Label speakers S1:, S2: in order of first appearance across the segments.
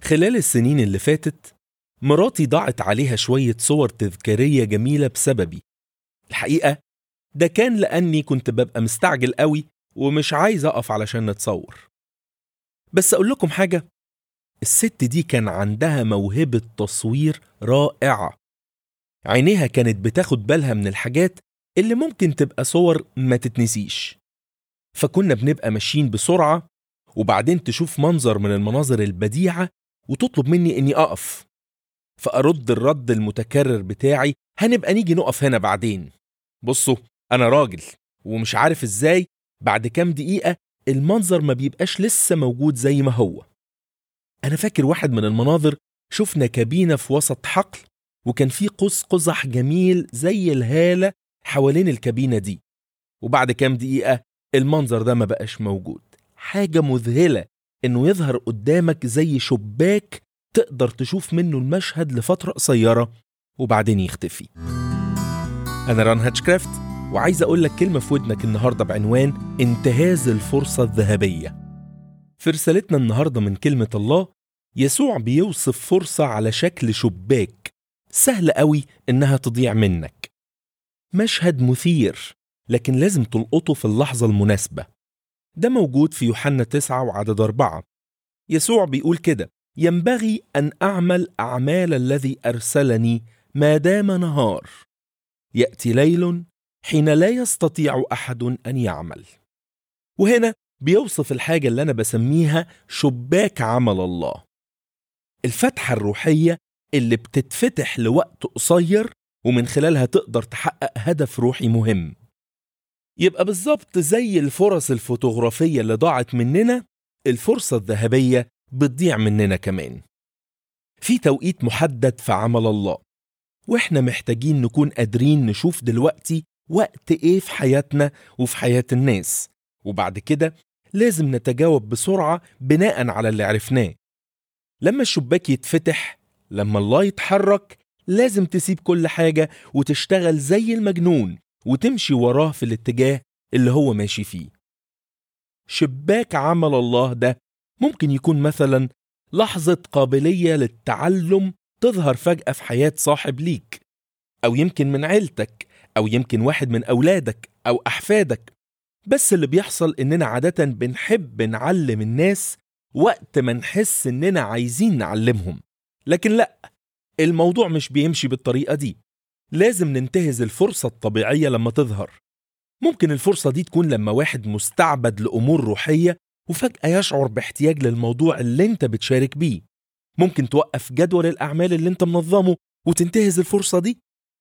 S1: خلال السنين اللي فاتت مراتي ضاعت عليها شوية صور تذكارية جميلة بسببي الحقيقة ده كان لأني كنت ببقى مستعجل قوي ومش عايز أقف علشان نتصور بس أقول لكم حاجة الست دي كان عندها موهبة تصوير رائعة عينيها كانت بتاخد بالها من الحاجات اللي ممكن تبقى صور ما تتنسيش فكنا بنبقى ماشيين بسرعة وبعدين تشوف منظر من المناظر البديعة وتطلب مني إني أقف فأرد الرد المتكرر بتاعي هنبقى نيجي نقف هنا بعدين بصوا أنا راجل ومش عارف إزاي بعد كام دقيقة المنظر ما بيبقاش لسه موجود زي ما هو أنا فاكر واحد من المناظر شفنا كابينة في وسط حقل وكان في قوس قزح جميل زي الهالة حوالين الكابينة دي وبعد كام دقيقة المنظر ده ما بقاش موجود حاجة مذهلة إنه يظهر قدامك زي شباك تقدر تشوف منه المشهد لفترة قصيرة وبعدين يختفي أنا ران هاتشكرافت وعايز أقول لك كلمة في ودنك النهاردة بعنوان انتهاز الفرصة الذهبية في رسالتنا النهاردة من كلمة الله يسوع بيوصف فرصة على شكل شباك سهل قوي إنها تضيع منك مشهد مثير لكن لازم تلقطه في اللحظة المناسبة ده موجود في يوحنا 9 وعدد أربعة يسوع بيقول كده ينبغي أن أعمل أعمال الذي أرسلني ما دام نهار يأتي ليل حين لا يستطيع أحد أن يعمل وهنا بيوصف الحاجة اللي أنا بسميها شباك عمل الله الفتحة الروحية اللي بتتفتح لوقت قصير ومن خلالها تقدر تحقق هدف روحي مهم يبقى بالظبط زي الفرص الفوتوغرافية اللي ضاعت مننا الفرصة الذهبية بتضيع مننا كمان في توقيت محدد في عمل الله واحنا محتاجين نكون قادرين نشوف دلوقتي وقت ايه في حياتنا وفي حياة الناس وبعد كده لازم نتجاوب بسرعة بناء على اللي عرفناه لما الشباك يتفتح لما الله يتحرك لازم تسيب كل حاجة وتشتغل زي المجنون وتمشي وراه في الاتجاه اللي هو ماشي فيه شباك عمل الله ده ممكن يكون مثلا لحظة قابلية للتعلم تظهر فجأة في حياة صاحب ليك أو يمكن من عيلتك أو يمكن واحد من أولادك أو أحفادك بس اللي بيحصل إننا عادة بنحب نعلم الناس وقت ما نحس إننا عايزين نعلمهم لكن لأ الموضوع مش بيمشي بالطريقة دي لازم ننتهز الفرصة الطبيعية لما تظهر ممكن الفرصة دي تكون لما واحد مستعبد لأمور روحية وفجأة يشعر باحتياج للموضوع اللي انت بتشارك بيه ممكن توقف جدول الأعمال اللي انت منظمه وتنتهز الفرصة دي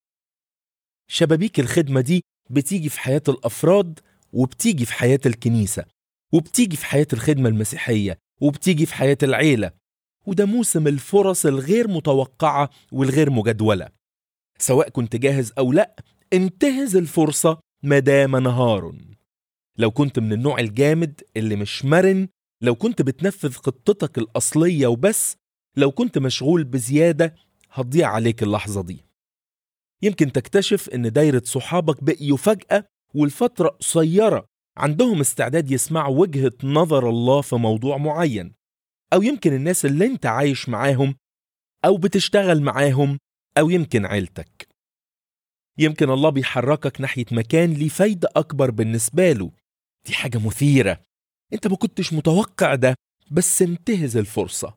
S1: شبابيك الخدمة دي بتيجي في حياة الأفراد وبتيجي في حياة الكنيسة وبتيجي في حياة الخدمة المسيحية وبتيجي في حياة العيلة وده موسم الفرص الغير متوقعة والغير مجدولة سواء كنت جاهز أو لأ انتهز الفرصة مدام نهار لو كنت من النوع الجامد اللي مش مرن لو كنت بتنفذ خطتك الأصلية وبس لو كنت مشغول بزيادة هتضيع عليك اللحظة دي يمكن تكتشف إن دايرة صحابك بقيوا فجأة والفترة قصيرة عندهم استعداد يسمعوا وجهة نظر الله في موضوع معين أو يمكن الناس اللي أنت عايش معاهم أو بتشتغل معاهم أو يمكن عيلتك يمكن الله بيحركك ناحية مكان ليه فايدة أكبر بالنسبة له دي حاجة مثيرة أنت ما كنتش متوقع ده بس انتهز الفرصة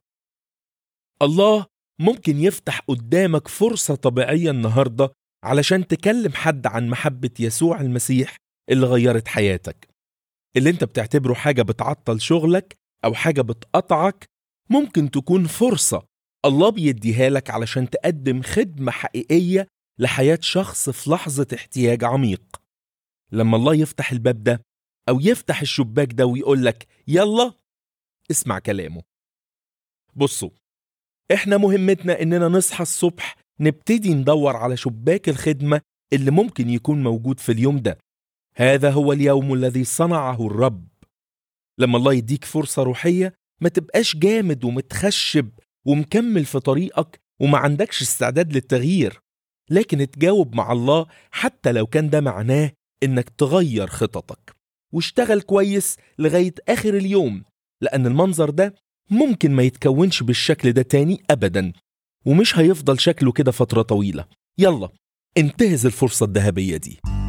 S1: الله ممكن يفتح قدامك فرصة طبيعية النهاردة علشان تكلم حد عن محبة يسوع المسيح اللي غيرت حياتك اللي انت بتعتبره حاجة بتعطل شغلك أو حاجة بتقطعك ممكن تكون فرصة الله بيديها لك علشان تقدم خدمة حقيقية لحياة شخص في لحظة احتياج عميق لما الله يفتح الباب ده أو يفتح الشباك ده ويقول لك يلا اسمع كلامه بصوا احنا مهمتنا اننا نصحى الصبح نبتدي ندور على شباك الخدمة اللي ممكن يكون موجود في اليوم ده هذا هو اليوم الذي صنعه الرب لما الله يديك فرصة روحية ما تبقاش جامد ومتخشب ومكمل في طريقك وما عندكش استعداد للتغيير لكن تجاوب مع الله حتى لو كان ده معناه انك تغير خططك واشتغل كويس لغاية آخر اليوم لأن المنظر ده ممكن ما يتكونش بالشكل ده تاني أبدا ومش هيفضل شكله كده فترة طويلة يلا انتهز الفرصة الذهبية دي